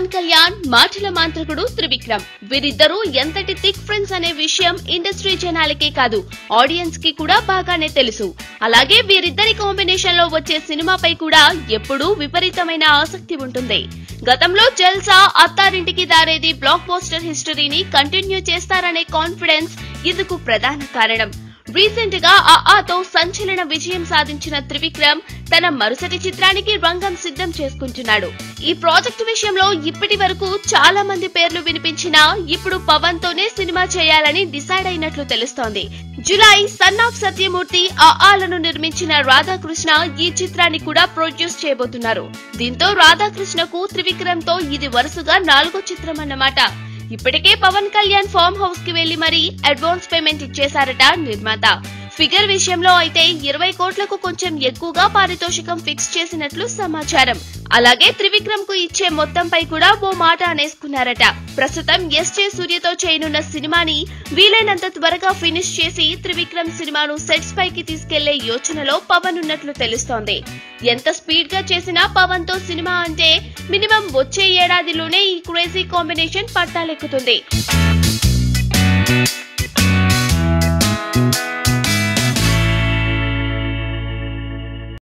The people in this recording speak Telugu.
పవన్ కళ్యాణ్ మాటల మాంత్రికుడు త్రివిక్రమ్ వీరిద్దరూ ఎంతటి థిక్ ఫ్రెండ్స్ అనే విషయం ఇండస్ట్రీ జనాలకే కాదు ఆడియన్స్ కి కూడా బాగానే తెలుసు అలాగే వీరిద్దరి కాంబినేషన్ లో వచ్చే సినిమాపై కూడా ఎప్పుడూ విపరీతమైన ఆసక్తి ఉంటుంది గతంలో జల్సా అత్తారింటికి దారేది బ్లాక్ పోస్టర్ హిస్టరీని కంటిన్యూ చేస్తారనే కాన్ఫిడెన్స్ ఇందుకు ప్రధాన కారణం రీసెంట్ గా ఆతో సంచలన విజయం సాధించిన త్రివిక్రమ్ తన మరుసటి చిత్రానికి రంగం సిద్ధం చేసుకుంటున్నాడు ఈ ప్రాజెక్టు విషయంలో ఇప్పటి వరకు చాలా మంది పేర్లు వినిపించినా ఇప్పుడు పవన్ తోనే సినిమా చేయాలని డిసైడ్ అయినట్లు తెలుస్తోంది జులై సన్ ఆఫ్ సత్యమూర్తి ఆలను నిర్మించిన రాధాకృష్ణ ఈ చిత్రాన్ని కూడా ప్రొడ్యూస్ చేయబోతున్నారు దీంతో రాధాకృష్ణకు త్రివిక్రమ్ తో ఇది వరుసగా నాలుగో చిత్రం అన్నమాట ఇప్పటికే పవన్ కళ్యాణ్ ఫామ్ హౌస్ కి వెళ్లి మరీ అడ్వాన్స్ పేమెంట్ ఇచ్చేశారట నిర్మాత ఫిగర్ విషయంలో అయితే ఇరవై కోట్లకు కొంచెం ఎక్కువగా పారితోషికం ఫిక్స్ చేసినట్లు సమాచారం అలాగే త్రివిక్రమ్ కు ఇచ్చే మొత్తంపై కూడా ఓ మాట అనేసుకున్నారట ప్రస్తుతం ఎస్ జే సూర్యతో చేయనున్న సినిమాని వీలైనంత త్వరగా ఫినిష్ చేసి త్రివిక్రమ్ సినిమాను సెట్స్ పైకి తీసుకెళ్లే యోచనలో పవన్ ఉన్నట్లు తెలుస్తోంది ఎంత స్పీడ్ గా చేసినా పవన్ తో సినిమా అంటే మినిమం వచ్చే ఏడాదిలోనే ఈ క్రేజీ కాంబినేషన్ పట్టాలెక్కుతుంది